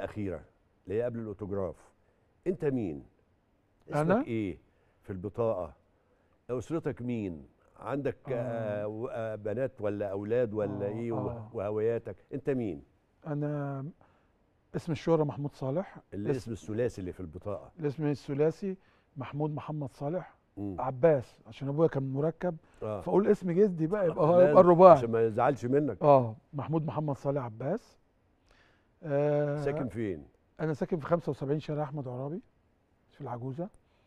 الاخيره اللي هي قبل الاوتوجراف انت مين اسمك أنا؟ ايه في البطاقه اسرتك مين عندك آه. آه. و- آه بنات ولا اولاد ولا آه، ايه و- آه. وهوياتك انت مين انا اسم الشهرة محمود صالح الاسم الثلاثي اللي في البطاقه الاسم الثلاثي محمود محمد صالح مم. عباس عشان ابويا كان مركب آه. فاقول اسم جدي بقى يبقى هو لازم، يبقى الرباعي عشان ما يزعلش منك اه محمود محمد صالح عباس آه ساكن فين انا ساكن في 75 شارع احمد عرابي في العجوزه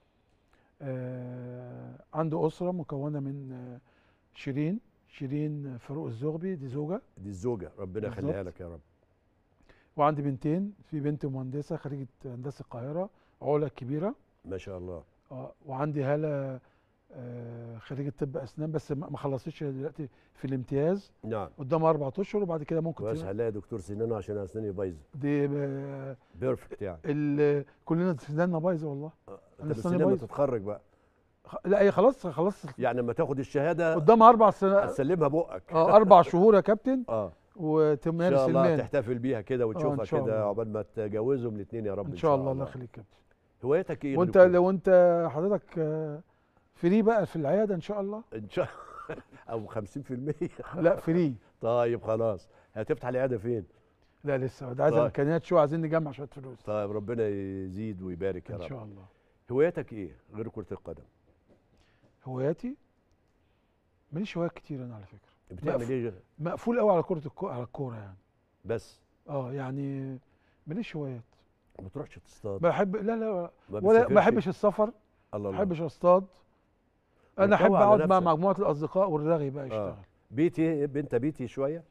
آه عنده اسره مكونه من آه شيرين شيرين فاروق الزغبي دي زوجه دي الزوجه ربنا يخليها بالظبط. لك يا رب وعندي بنتين في بنت مهندسه خريجه هندسه القاهره علا الكبيره ما شاء الله آه وعندي هاله آه خريجه طب اسنان بس ما ما خلصتش دلوقتي في الامتياز نعم قدامها اربع اشهر وبعد كده ممكن كويس تبقى- هلاقي يا دكتور سنان عشان اسناني بايظه دي آه بيرفكت يعني ال- كلنا سناننا بايظه والله آه، أنا انت أسناني بس لما بايظة. تتخرج بقى خ- لا هي خلاص خلاص يعني لما تاخد الشهاده قدامها اربع سنوات هتسلمها بقك اه اربع شهور يا كابتن اه ان وتمارس شاء الله المهنه تحتفل بيها كده وتشوفها إن شاء كده الله. عقبال ما تجوزهم الاثنين يا رب ان شاء الله الله يخليك يا كابتن هوايتك ايه وانت غير الكورة؟ لو انت حضرتك آه، فري بقى في العياده ان شاء الله ان شاء او 50% لا فري طيب خلاص هتفتح العياده فين لا لسه ده عايز طيب. امكانيات شو عايزين نجمع شويه فلوس طيب ربنا يزيد ويبارك يا ان رب شاء الله هوايتك ايه غير كره القدم هواياتي ماليش هوايات كتير انا على فكره بتعمل مقف- ايه غير- مقفول قوي على كره الكو... على الكوره يعني بس اه يعني ماليش هوايات ما بتروحش تصطاد بحب لا لا ما ولا بتسافرش؟ ما بحبش السفر الله ما الله بحبش اصطاد انا احب وتروق على اقعد مع نفسك. مجموعه الاصدقاء والرغي بقى يشتغل بيتي انت بيتي شويه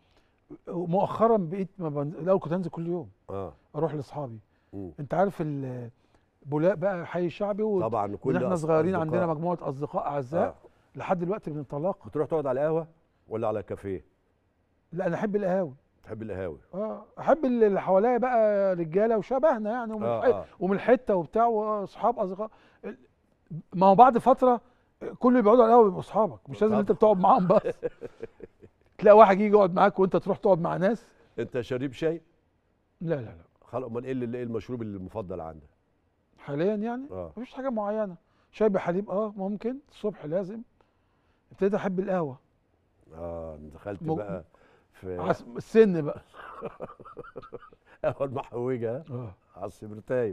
مؤخرا بقيت ما بنزل الاول كنت انزل كل يوم اه اروح لاصحابي مم. انت عارف ال- بولاق بقى حي الشعبي و... طبعا كل من احنا أص- صغيرين أصدقاء. عندنا مجموعه اصدقاء اعزاء آه. لحد دلوقتي بنتلاقى بتروح تقعد على القهوه ولا على كافيه لا انا احب القهاوي تحب القهاوي اه احب اللي اللي حواليا بقى رجاله وشبهنا يعني ومن, آه، الح... آه. ومن الحته وبتاع واصحاب اصدقاء ال- ما هو بعد فتره كل اللي بيقعدوا على القهوه بيبقوا اصحابك مش لازم طبعا. انت بتقعد معاهم بس تلاقي واحد يجي يقعد معاك وانت تروح تقعد مع ناس انت شريب شاي لا لا لا خلاص امال ايه اللي- ايه المشروب المفضل عندك حاليا يعني اه مفيش حاجه معينه شاي بحليب اه ممكن الصبح لازم ابتديت احب القهوه اه دخلت مو- بقى في عس... السن بقى قهوه المحوجه ها؟ اه على السبرتايه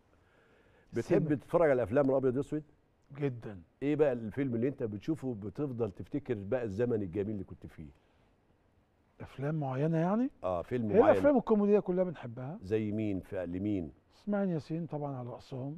بتحب السن. تتفرج على الافلام الابيض واسود جدا ايه بقى الفيلم اللي انت بتشوفه بتفضل تفتكر بقى الزمن الجميل اللي كنت فيه افلام معينه يعني اه فيلم هي معين الافلام الكوميديه كلها بنحبها زي مين في لمين اسماعيل ياسين طبعا على راسهم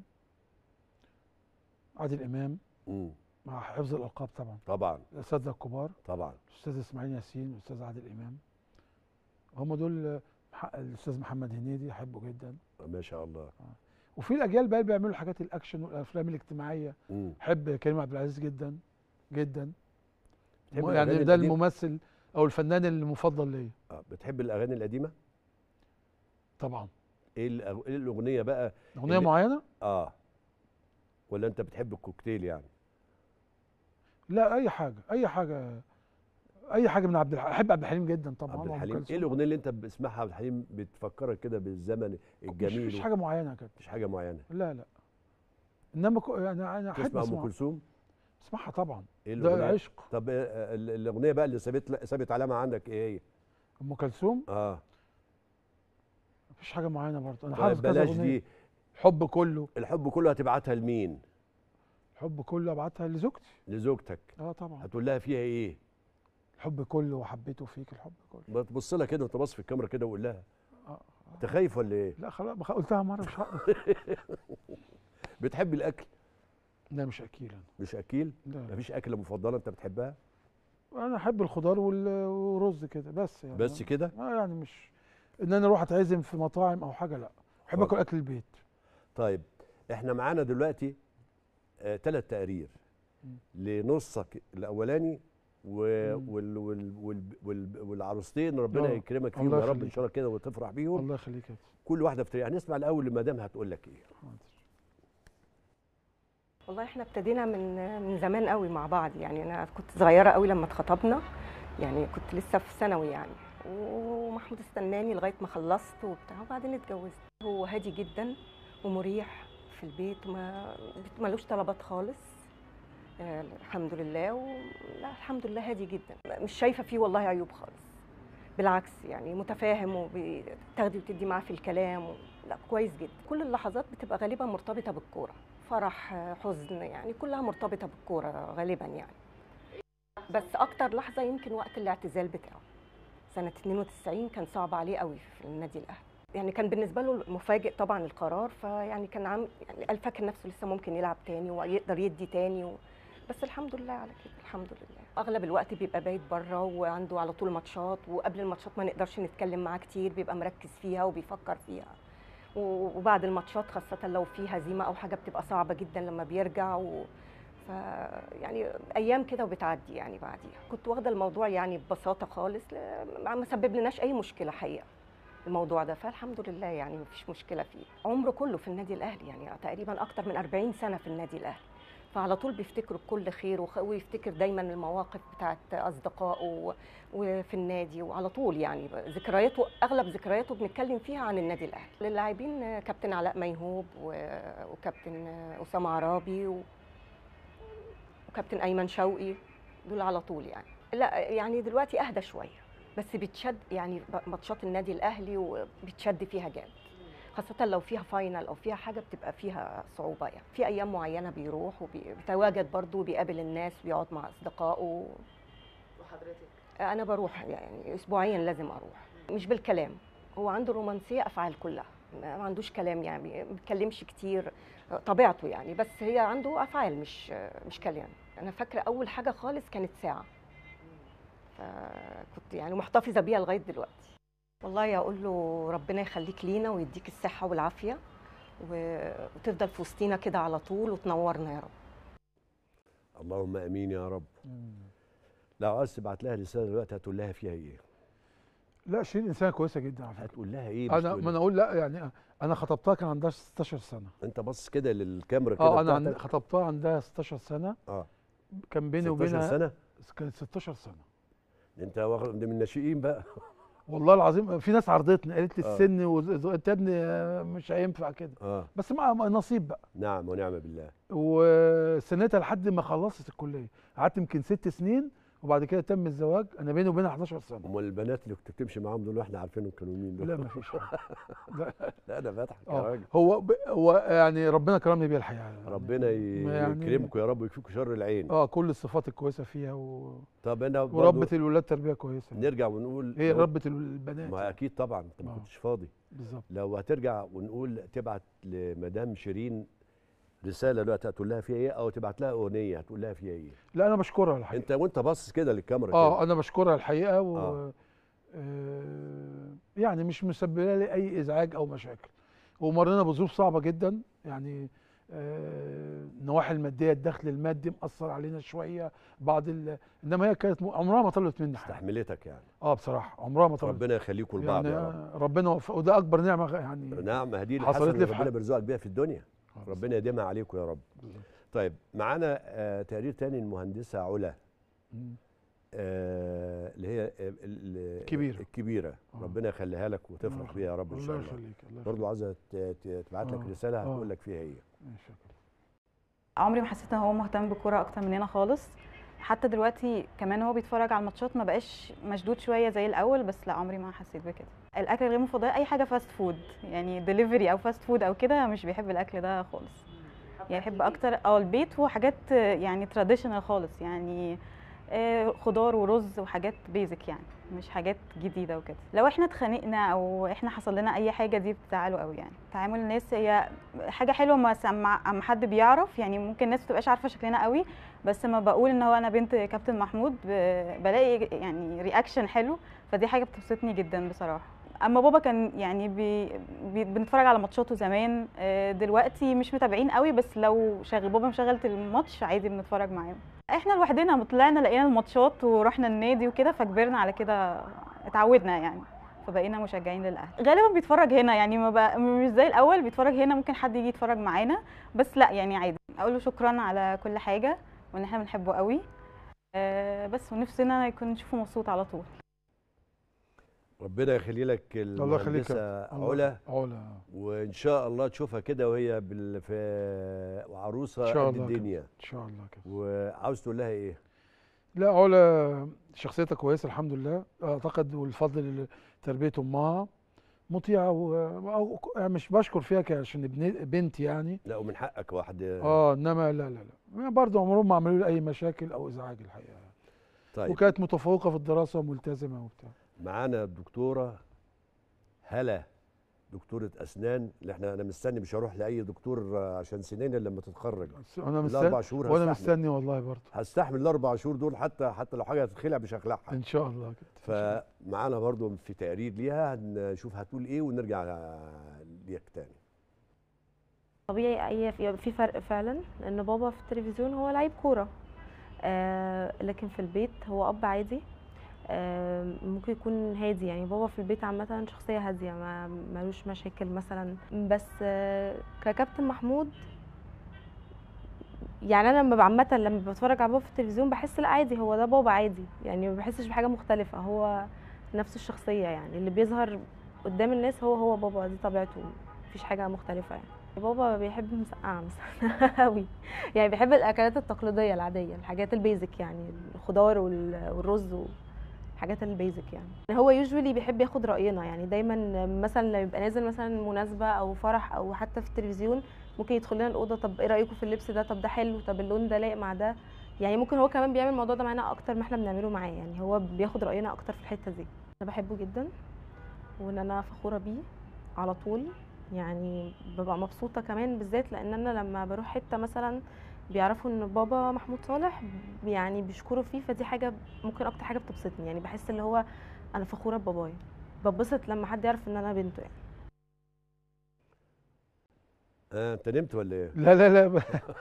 عادل امام مم. مع حفظ الالقاب طبعا طبعا الاساتذه الكبار طبعا الاستاذ اسماعيل ياسين والاستاذ عادل امام هم دول آه، مح- الاستاذ محمد هنيدي احبه جدا ما شاء الله وفي الاجيال بقى اللي بيعملوا الحاجات الاكشن والافلام الاجتماعيه مم. احب كريم عبد العزيز جدا جدا بتحب م- الأغاني يعني ده القديمة؟ الممثل او الفنان المفضل ليا آه. بتحب الاغاني القديمه طبعا ايه الأغ- إيه الاغنيه بقى اغنيه اللي- معينه اه ولا انت بتحب الكوكتيل يعني لا اي حاجه اي حاجه اي حاجه من عبد الحليم احب عبد الحليم جدا طبعا عبد وأم الحليم كلثوم. ايه الاغنيه اللي انت بتسمعها عبد الحليم بتفكرك كده بالزمن مش الجميل مفيش حاجه معينه كده مش حاجه معينه لا لا انما كو يعني انا احب تسمع ام اسمع كلثوم اسمعها طبعا ايه ده الاغنيه عشق طب آه، آه، ال- الاغنيه بقى اللي سابت سابت علامه عندك ايه هي ام كلثوم اه مفيش حاجه معينه برضه انا طيب حافظ كذا بلاش اغنيه دي الحب كله الحب كله هتبعتها لمين الحب كله ابعتها لزوجتي لزوجتك اه طبعا هتقول لها فيها ايه الحب كله وحبيته فيك الحب كله ما تبص لها كده وانت باص في الكاميرا كده وقول لها آه. انت خايف ولا ايه لا خلاص ما خ- قلتها مره مش هقدر بتحب الاكل لا مش اكيل انا مش اكيل لا لا. مفيش اكله مفضله انت بتحبها انا احب الخضار وال- والرز كده بس يعني بس كده آه يعني مش ان انا اروح اتعزم في مطاعم او حاجه لا بحب اتفضل. اكل اكل البيت طيب احنا معانا دلوقتي ثلاث تقارير مم. لنصك الاولاني و... مم. وال... وال... وال... وال... والعروستين ربنا آه. يكرمك فيهم الله يا رب ان يخليك. شاء الله كده وتفرح بيهم الله يخليك يا كل واحده في طريقها هنسمع الاول المدام هتقول لك ايه حاضر. والله احنا ابتدينا من من زمان قوي مع بعض يعني انا كنت صغيره قوي لما اتخطبنا يعني كنت لسه في ثانوي يعني ومحمود استناني لغايه ما خلصت وبتاع وبعدين اتجوزت هو هادي جدا ومريح في البيت وما ملوش طلبات خالص آه، الحمد لله و... لا الحمد لله هادي جدا مش شايفه فيه والله عيوب خالص بالعكس يعني متفاهم وبتاخدي وتدي معاه في الكلام و... لا كويس جدا كل اللحظات بتبقى غالبا مرتبطه بالكوره فرح آه، حزن يعني كلها مرتبطه بالكوره غالبا يعني بس اكتر لحظه يمكن وقت الاعتزال بتاعه سنه 92 كان صعب عليه قوي في النادي الاهلي يعني كان بالنسبه له مفاجئ طبعا القرار فيعني كان عام يعني قال فاكر نفسه لسه ممكن يلعب تاني ويقدر يدي تاني و... بس الحمد لله على كده الحمد لله اغلب الوقت بيبقى بايت بره وعنده على طول ماتشات وقبل الماتشات ما نقدرش نتكلم معاه كتير بيبقى مركز فيها وبيفكر فيها و- وبعد الماتشات خاصه لو في هزيمه او حاجه بتبقى صعبه جدا لما بيرجع و... ف يعني ايام كده وبتعدي يعني بعديها كنت واخده الموضوع يعني ببساطه خالص ل- ما سبب لناش اي مشكله حقيقه الموضوع ده فالحمد لله يعني مفيش مشكله فيه عمره كله في النادي الاهلي يعني تقريبا اكتر من 40 سنه في النادي الاهلي فعلى طول بيفتكروا بكل خير وخ- ويفتكر دايما المواقف بتاعت اصدقائه و- وفي النادي وعلى طول يعني ذكرياته اغلب ذكرياته بنتكلم فيها عن النادي الاهلي للاعبين آه، كابتن علاء ميهوب و- وكابتن آه، اسامه عرابي و- وكابتن ايمن شوقي دول على طول يعني لا يعني دلوقتي اهدى شويه بس بتشد يعني ب- ماتشات النادي الاهلي وبتشد فيها جامد خاصة لو فيها فاينل أو فيها حاجة بتبقى فيها صعوبة يعني في أيام معينة بيروح وبيتواجد برضه وبيقابل الناس ويقعد مع أصدقائه وحضرتك أنا بروح يعني أسبوعيا لازم أروح مش بالكلام هو عنده رومانسية أفعال كلها ما ما عندوش كلام يعني ما بيتكلمش كتير طبيعته يعني بس هي عنده أفعال مش مش كلام أنا فاكرة أول حاجة خالص كانت ساعة فكنت يعني محتفظة بيها لغاية دلوقتي والله أقول له ربنا يخليك لينا ويديك الصحة والعافية و- وتفضل في وسطينا كده على طول وتنورنا يا رب اللهم امين يا رب لو عايز تبعت لها رساله دلوقتي هتقول لها فيها ايه لا شيرين انسانه كويسه جدا على فكره هتقول لها ايه مش انا تقول ما انا اقول لا يعني انا خطبتها كان عندها 16 سنه انت بص كده للكاميرا كده اه انا عند- بتاعتك. خطبتها عندها 16 سنه اه كان بيني 16 وبينها سنه كانت 16 سنه انت واخد من الناشئين بقى والله العظيم في ناس عرضتني قالت لي آه. السن وز- انت يا ابني آه، مش هينفع كده اه بس مع مع نصيب بقى نعم ونعم بالله وسنتها لحد ما خلصت الكليه قعدت يمكن ست سنين وبعد كده تم الزواج انا بيني وبينها 11 سنه امال البنات اللي كنت بتمشي معاهم دول واحنا عارفينهم كانوا مين دول لا ما فيش حاجه لا لا انا بضحك يا اه راجل هو ب... هو يعني ربنا كرمني بيها الحقيقه يعني ربنا ي- ما يعني- يكرمكم يا رب ويكفيكم شر العين اه كل الصفات الكويسه فيها و... طب انا برضو وربة الولاد تربيه كويسه نرجع ونقول هي لو- ربة البنات ما اكيد طبعا انت ما آه. كنتش فاضي بالظبط لو هترجع ونقول تبعت لمدام شيرين رساله دلوقتي هتقول لها فيها ايه او تبعت لها اغنيه هتقول لها فيها ايه لا انا بشكرها الحقيقه انت وانت باصص كده للكاميرا اه كده انا بشكرها الحقيقه و آه. آه يعني مش مسببه لي اي ازعاج او مشاكل ومرينا بظروف صعبه جدا يعني آه النواحي الماديه الدخل المادي مأثر علينا شويه بعض ال... انما هي كانت م- عمرها ما طلبت مني حاجه استحملتك يعني اه بصراحه عمرها ما طلبت ربنا يخليكم لبعض يعني يا رب آه، ربنا وفق وده اكبر نعمه غ- يعني نعم هدي حصلت الحسنه لي اللي في ربنا حق- بيرزقك بيها في الدنيا آه، ربنا يديمها عليكم يا رب بالظبط. طيب معانا آه تقرير تاني المهندسه علا مم. آه اللي هي آه، ال- ال- كبيرة. الكبيره آه. ربنا يخليها لك الله وتفرح يخليك. بيها يا رب ان شاء الله الله يخليك الله برضو يخليك عايزه ت- ت- تبعت لك آه. رساله آه. هتقول لك فيها ايه ماشي يا كده. عمري ما حسيت ان هو مهتم بالكوره اكتر مننا خالص حتى دلوقتي كمان هو بيتفرج على الماتشات ما بقاش مشدود شويه زي الاول بس لا عمري ما حسيت بكده الاكل الغير مفضل اي حاجه فاست فود يعني دليفري او فاست فود او كده مش بيحب الاكل ده خالص يعني يحب اكتر اه البيت وحاجات آه، يعني تراديشنال خالص يعني آه، خضار ورز وحاجات بيزك يعني مش حاجات جديده وكده لو احنا اتخانقنا او احنا حصل لنا اي حاجه دي بتزعله قوي يعني تعامل الناس هي حاجه حلوه ما سمع اما حد بيعرف يعني ممكن الناس ما تبقاش عارفه شكلنا قوي بس لما بقول ان هو انا بنت كابتن محمود ب- بلاقي يعني رياكشن حلو فدي حاجه بتبسطني جدا بصراحه اما بابا كان يعني بي بي بنتفرج على ماتشاته زمان آه، دلوقتي مش متابعين قوي بس لو شغل بابا مشغلت الماتش عادي بنتفرج معاه احنا لوحدنا لما طلعنا لقينا الماتشات ورحنا النادي وكده فكبرنا على كده اتعودنا يعني فبقينا مشجعين للاهلي غالبا بيتفرج هنا يعني ما بقى مش زي الاول بيتفرج هنا ممكن حد يجي يتفرج معانا بس لا يعني عادي اقول له شكرا على كل حاجه وان احنا بنحبه قوي آه، بس ونفسنا يكون نشوفه مبسوط على طول ربنا يخلي لك الله يخليك يا المهندسه الله- علا علا وان شاء الله تشوفها كده وهي بال... في وعروسه إن شاء قد الله كده. الدنيا ان شاء الله كده وعاوز تقول لها ايه لا علا شخصيتها كويسه الحمد لله اعتقد والفضل لتربيه امها مطيعه و... أو- مش بشكر فيها ك- عشان ابن بنتي يعني لا ومن حقك واحد اه انما لا لا لا برضه عمرهم ما عملوا لي اي مشاكل او ازعاج الحقيقه طيب وكانت متفوقه في الدراسه وملتزمه وبتاع معانا الدكتوره هلا دكتوره اسنان اللي احنا انا مستني مش هروح لاي دكتور آه، عشان سنين إلا لما تتخرج بس انا الاربع مستني شهور وانا هستحمل. مستني والله برضه هستحمل الاربع شهور دول حتى حتى لو حاجه هتتخلع مش هخلعها ان شاء الله كده إن شاء الله. فمعانا برضو في تقرير ليها هنشوف هتقول ايه ونرجع ليك تاني طبيعي اي في في فرق فعلا لان بابا في التلفزيون هو لعيب كوره آه لكن في البيت هو اب عادي آه ممكن يكون هادي يعني بابا في البيت عامه شخصيه هاديه ما ملوش مشاكل مثلا بس آه ككابتن محمود يعني انا لما عامه لما بتفرج على بابا في التلفزيون بحس لا عادي هو ده بابا عادي يعني ما بحسش بحاجه مختلفه هو نفس الشخصيه يعني اللي بيظهر قدام الناس هو هو بابا دي طبيعته مفيش حاجه مختلفه يعني بابا بيحب المسقعه مثلا قوي يعني بيحب الاكلات التقليديه العاديه الحاجات البيزك يعني الخضار وال- والرز الحاجات البيزك يعني هو يوجولي بيحب ياخد راينا يعني دايما مثلا لما يبقى نازل مثلا مناسبه او فرح او حتى في التلفزيون ممكن يدخل لنا الاوضه طب ايه رايكم في اللبس ده طب ده حلو طب اللون ده لايق مع ده يعني ممكن هو كمان بيعمل الموضوع ده معانا اكتر ما احنا بنعمله معاه يعني هو بياخد راينا اكتر في الحته دي انا بحبه جدا وان انا فخوره بيه على طول يعني ببقى مبسوطه كمان بالذات لان انا لما بروح حته مثلا بيعرفوا ان بابا محمود صالح يعني بيشكروا فيه فدي حاجه ممكن اكتر حاجه بتبسطني يعني بحس اللي هو انا فخوره ببابايا ببسط لما حد يعرف ان انا بنته يعني آه انت نمت ولا ايه لا لا لا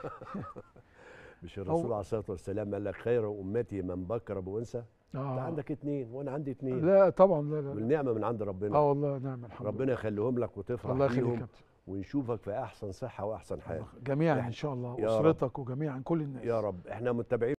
مش الرسول عليه الصلاه والسلام قال لك خير امتي من بكر وانثى انت آه. عندك اتنين وانا عندي اتنين لا طبعا لا لا, لا. والنعمه من عند ربنا اه والله نعم الحمد ربنا يخليهم لك وتفرح لله الله يخليك يا بيهم كابتن ونشوفك في احسن صحه واحسن حال جميعا إحنا- ان شاء الله يا رب. اسرتك وجميعا كل الناس يا رب احنا متابعين